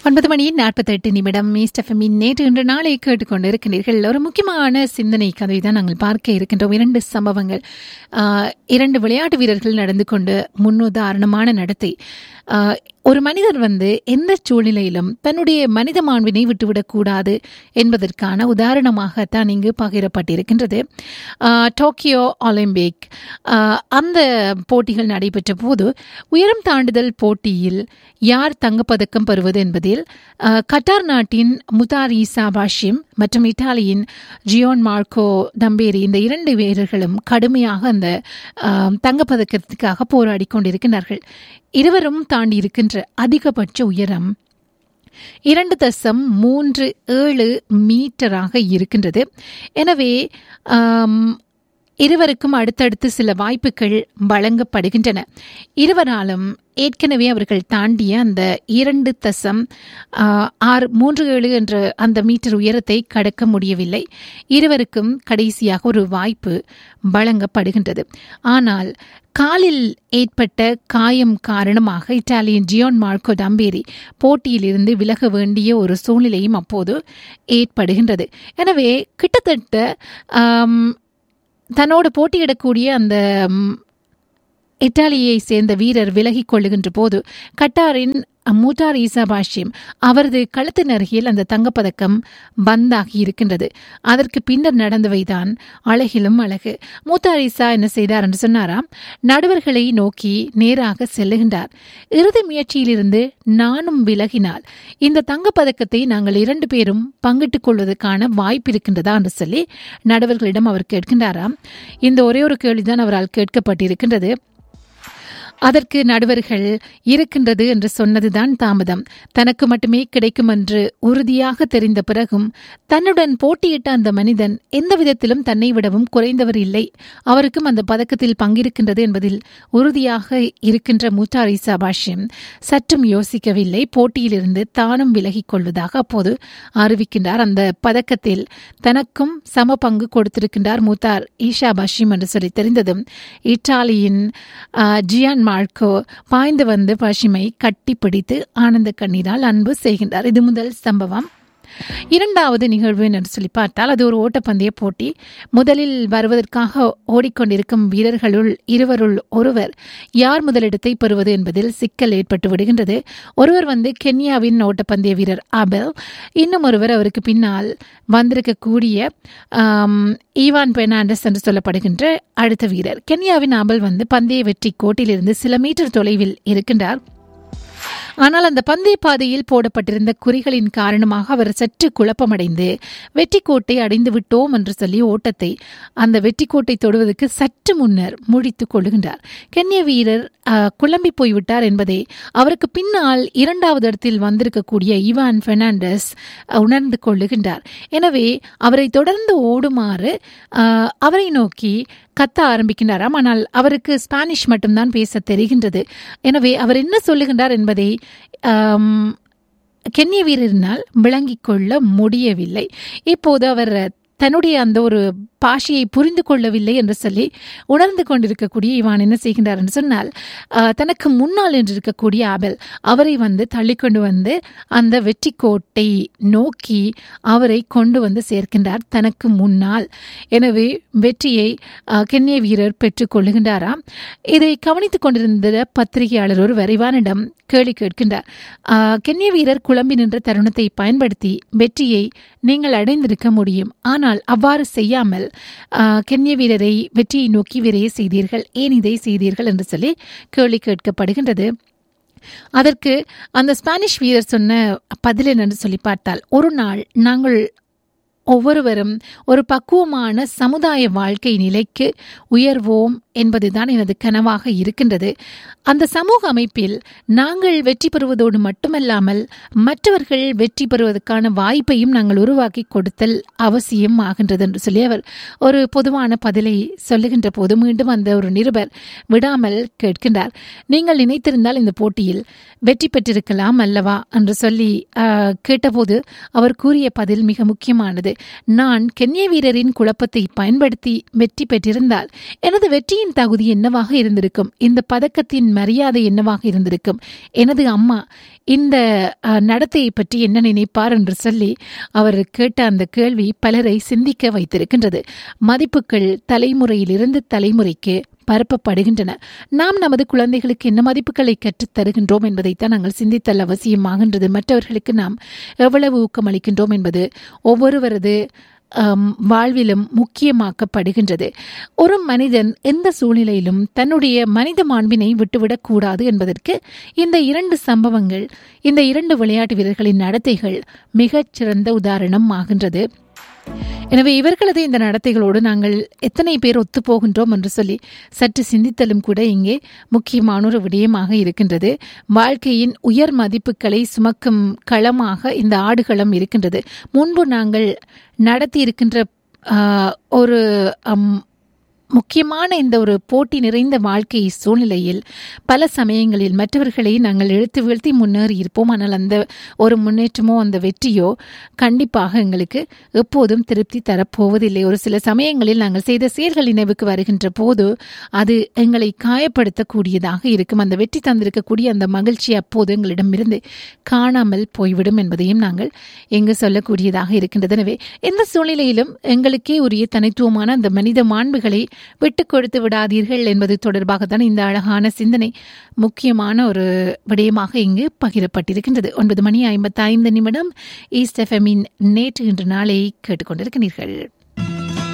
ஒன்பது மணி நாற்பத்தெட்டு நிமிடம் மீஸ்டஃபமின் நேற்று இன்று நாளை கேட்டுக்கொண்டு இருக்கின்றீர்கள் ஒரு முக்கியமான சிந்தனை கதை தான் நாங்கள் பார்க்க இருக்கின்றோம் இரண்டு சம்பவங்கள் ஆஹ், இரண்டு விளையாட்டு வீரர்கள் நடந்து கொண்டு முன்னுதாரணமான நடத்தை ஆஹ், ஒரு மனிதர் வந்து எந்த சூழ்நிலையிலும் தன்னுடைய மனித மாண்பினை விட்டுவிடக் கூடாது என்பதற்கான உதாரணமாகத்தான் இங்கு பகிரப்பட்டிருக்கின்றது ஆஹ், டோக்கியோ ஒலிம்பிக் ஆஹ், அந்த போட்டிகள் நடைபெற்ற போது உயரம் தாண்டுதல் போட்டியில் யார் தங்கப்பதக்கம் பெறுவது என்பதில் ஆஹ், கட்டார் நாட்டின் முதார் ஈசா பாஷிம் மற்றும் இத்தாலியின் ஜியோன் மார்க்கோ டம்பேரி இந்த இரண்டு வீரர்களும் கடுமையாக அந்த ஆஹ், தங்கப்பதக்கத்துக்காக போராடி கொண்டிருக்கிறார்கள் இருவரும் தாண்டி இருக்கின்ற அதிகபட்ச உயரம் இரண்டு தசம் மூன்று ஏழு மீட்டராக இருக்கின்றது எனவே ஆம், இருவருக்கும் அடுத்தடுத்து சில வாய்ப்புகள் வழங்கப்படுகின்றன இருவராலும் ஏற்கனவே அவர்கள் தாண்டிய அந்த இரண்டு தசம் ஆ, ஆறு மூன்று ஏழு என்ற அந்த மீட்டர் உயரத்தை கடக்க முடியவில்லை இருவருக்கும் கடைசியாக ஒரு வாய்ப்பு வழங்கப்படுகின்றது ஆனால் காலில் ஏற்பட்ட காயம் காரணமாக இத்தாலியன் ஜியோன் மார்க்கோ டம்பேரி போட்டியிலிருந்து விலக வேண்டிய ஒரு சூழ்நிலையும் அப்போது ஏற்படுகின்றது எனவே கிட்டத்தட்ட ஆம், தன்னோடு போட்டியிடக்கூடிய அந்த ம், இத்தாலியை சேர்ந்த வீரர் விலகிக் கொள்ளுகின்ற போது கட்டாரின் மூட்டார் ஈசா பாஷ்யம் அவரது கழுத்தின் அருகில் அந்த தங்கப்பதக்கம் பந்தாகி இருக்கின்றது அதற்கு பின்னர் நடந்தவைதான் அழகிலும் அழகு மூத்தார் ஈசா என்ன செய்தார் என்று சொன்னாராம் நடுவர்களை நோக்கி நேராக செல்லுகின்றார் இறுதி முயற்சியிலிருந்து நானும் விலகினால் இந்த தங்கப்பதக்கத்தை நாங்கள் இரண்டு பேரும் பங்கிட்டுக் கொள்வதற்கான வாய்ப்பு இருக்கின்றதா என்று சொல்லி நடுவர்களிடம் அவர் கேட்கின்றாராம் இந்த ஒரே ஒரு கேள்விதான் அவரால் கேட்கப்பட்டிருக்கின்றது அதற்கு நடுவர்கள் இருக்கின்றது என்று சொன்னதுதான் தாமதம் தனக்கு மட்டுமே கிடைக்கும் என்று உறுதியாக தெரிந்த பிறகும் தன்னுடன் போட்டியிட்ட அந்த மனிதன் எந்த விதத்திலும் தன்னை விடவும் குறைந்தவர் இல்லை அவருக்கும் அந்த பதக்கத்தில் பங்கிருக்கின்றது என்பதில் உறுதியாக இருக்கின்ற மூத்தார் ஈசா பாஷ்யம் சற்றும் யோசிக்கவில்லை போட்டியிலிருந்து தானும் விலகிக் கொள்வதாக அப்போது அறிவிக்கின்றார் அந்த பதக்கத்தில் தனக்கும் சம பங்கு கொடுத்திருக்கின்றார் மூத்தார் ஈஷா பாஷ்யம் என்று சொல்லி தெரிந்ததும் இத்தாலியின் ஆ, ஜியான் மார்க்கோ பாய்ந்து வந்து பஷிமை கட்டிப்பிடித்து ஆனந்த கண்ணீரால் அன்பு செய்கின்றார் இது முதல் சம்பவம் இரண்டாவது நிகழ்வு என்று சொல்லி பார்த்தால் அது ஒரு ஓட்டப்பந்தய போட்டி முதலில் வருவதற்காக ஓடிக்கொண்டிருக்கும் வீரர்களுள் இருவருள் ஒருவர் யார் முதலிடத்தை பெறுவது என்பதில் சிக்கல் ஏற்பட்டு விடுகின்றது ஒருவர் வந்து கென்யாவின் ஓட்டப்பந்தய வீரர் ஆபெல் இன்னும் ஒருவர் அவருக்கு பின்னால் வந்திருக்கக்கூடிய ஆம், ஈவான் பெர்னாண்டஸ் என்று சொல்லப்படுகின்ற அடுத்த வீரர் கென்யாவின் ஆபல் வந்து பந்தய வெற்றி கோட்டிலிருந்து சில மீட்டர் தொலைவில் இருக்கின்றார் ஆனால் அந்த பந்தய பாதையில் போடப்பட்டிருந்த குறிகளின் காரணமாக அவர் சற்று குழப்பமடைந்து வெற்றி கோட்டை அடைந்து விட்டோம் என்று சொல்லி ஓட்டத்தை அந்த வெற்றி கோட்டை தொடுவதற்கு சற்று முன்னர் முடித்துக் கொள்ளுகின்றார் கென்ய வீரர் ஆஹ், குழம்பி போய்விட்டார் என்பதை அவருக்கு பின்னால் இரண்டாவது இடத்தில் வந்திருக்கக்கூடிய இவான் பெர்னாண்டஸ் அஹ், உணர்ந்து கொள்ளுகின்றார் எனவே அவரை தொடர்ந்து ஓடுமாறு ஆஹ், அவரை நோக்கி கத்த ஆரம்பிக்கின்றாராம் ஆனால் அவருக்கு ஸ்பானிஷ் மட்டும்தான் பேச தெரிகின்றது எனவே அவர் என்ன சொல்லுகின்றார் என்பதை ஆம், கென்ய வீரரினால் விளங்கிக் கொள்ள முடியவில்லை இப்போது அவர் தன்னுடைய அந்த ஒரு பாஷையை புரிந்து கொள்ளவில்லை என்று சொல்லி உணர்ந்து கொண்டிருக்கக்கூடிய இவான் என்ன செய்கின்றார் என்று சொன்னால் ஆஹ், தனக்கு முன்னால் என்று இருக்கக்கூடிய ஆபெல் அவரை வந்து தள்ளிக்கொண்டு வந்து அந்த வெற்றி கோட்டை நோக்கி அவரை கொண்டு வந்து சேர்க்கின்றார் தனக்கு முன்னால் எனவே வெற்றியை ஆஹ், கென்ய வீரர் பெற்றுக் கொள்ளுகின்றாராம் இதை கவனித்துக் கொண்டிருந்த பத்திரிகையாளர் ஒரு வரைவானிடம் கேள்வி கேட்கின்றார் ஆஹ், கென்ய வீரர் குழம்பி நின்ற தருணத்தை பயன்படுத்தி வெற்றியை நீங்கள் அடைந்திருக்க முடியும் ஆனால் அவ்வாறு செய்யாமல் ஆஹ், கென்ய வீரரை வெற்றியை நோக்கி விரைய செய்தீர்கள் ஏன் இதை செய்தீர்கள் என்று சொல்லி கேள்வி கேட்கப்படுகின்றது அதற்கு அந்த ஸ்பானிஷ் வீரர் சொன்ன பதில் என்னன்னு சொல்லி பார்த்தால் ஒரு நாள் நாங்கள் ஒவ்வொருவரும் ஒரு பக்குவமான சமுதாய வாழ்க்கை நிலைக்கு உயர்வோம் என்பதுதான் எனது கனவாக இருக்கின்றது அந்த சமூக அமைப்பில் நாங்கள் வெற்றி பெறுவதோடு மட்டுமல்லாமல் மற்றவர்கள் வெற்றி பெறுவதற்கான வாய்ப்பையும் நாங்கள் உருவாக்கி கொடுத்தல் அவசியம் ஆகின்றது என்று சொல்லி அவர் ஒரு பொதுவான பதிலை சொல்லுகின்ற போது மீண்டும் அந்த ஒரு நிருபர் விடாமல் கேட்கின்றார் நீங்கள் நினைத்திருந்தால் இந்த போட்டியில் வெற்றி பெற்றிருக்கலாம் அல்லவா என்று சொல்லி ஆஹ், கேட்டபோது அவர் கூறிய பதில் மிக முக்கியமானது நான் கென்ய வீரரின் குழப்பத்தை பயன்படுத்தி வெற்றி பெற்றிருந்தால் எனது வெற்றியின் தகுதி என்னவாக இருந்திருக்கும் இந்த பதக்கத்தின் மரியாதை என்னவாக இருந்திருக்கும் எனது அம்மா இந்த அஹ், நடத்தையை பற்றி என்ன நினைப்பார் என்று சொல்லி அவர் கேட்ட அந்த கேள்வி பலரை சிந்திக்க வைத்திருக்கின்றது மதிப்புகள் தலைமுறையிலிருந்து தலைமுறைக்கு பரப்பப்படுகின்றன நாம் நமது குழந்தைகளுக்கு என்ன மதிப்புகளை கற்றுத் தருகின்றோம் என்பதைத்தான் நாங்கள் சிந்தித்தல் அவசியமாகின்றது மற்றவர்களுக்கு நாம் எவ்வளவு ஊக்கமளிக்கின்றோம் என்பது ஒவ்வொருவரது ஆம், வாழ்விலும் முக்கியமாக்கப்படுகின்றது ஒரு மனிதன் எந்த சூழ்நிலையிலும் தன்னுடைய மனித மாண்பினை விட்டுவிடக் கூடாது என்பதற்கு இந்த இரண்டு சம்பவங்கள் இந்த இரண்டு விளையாட்டு வீரர்களின் நடத்தைகள் மிகச் சிறந்த உதாரணம் ஆகின்றது எனவே இவர்களது இந்த நடத்தைகளோடு நாங்கள் எத்தனை பேர் ஒத்துப்போகின்றோம் என்று சொல்லி சற்று சிந்தித்தலும் கூட இங்கே முக்கியமான ஒரு விடயமாக இருக்கின்றது வாழ்க்கையின் உயர் மதிப்புகளை சுமக்கும் களமாக இந்த ஆடுகளம் இருக்கின்றது முன்பு நாங்கள் நடத்தி இருக்கின்ற ஆஹ், ஒரு அம், முக்கியமான இந்த ஒரு போட்டி நிறைந்த வாழ்க்கை சூழ்நிலையில் பல சமயங்களில் மற்றவர்களை நாங்கள் இழுத்து வீழ்த்தி முன்னேறி இருப்போம் ஆனால் அந்த ஒரு முன்னேற்றமோ அந்த வெற்றியோ கண்டிப்பாக எங்களுக்கு எப்போதும் திருப்தி தரப்போவதில்லை ஒரு சில சமயங்களில் நாங்கள் செய்த செயல்கள் நினைவுக்கு வருகின்ற போது அது எங்களை காயப்படுத்தக்கூடியதாக இருக்கும் அந்த வெற்றி தந்திருக்கக்கூடிய அந்த மகிழ்ச்சி அப்போது எங்களிடமிருந்து காணாமல் போய்விடும் என்பதையும் நாங்கள் எங்கு சொல்லக்கூடியதாக இருக்கின்றது எனவே எந்த சூழ்நிலையிலும் எங்களுக்கே உரிய தனித்துவமான அந்த மனித மாண்புகளை விட்டுக் கொடுத்து விடாதீர்கள் என்பது தொடர்பாக தான் இந்த அழகான சிந்தனை முக்கியமான ஒரு விடயமாக இங்கு பகிரப்பட்டிருக்கின்றது ஒன்பது மணி ஐம்பத்தைந்து நிமிடம் ஈஸ்ட் எஃப்எம்மின் நேற்று இன்று நாளை கேட்டுக்கொண்டிருக்கிறீர்கள்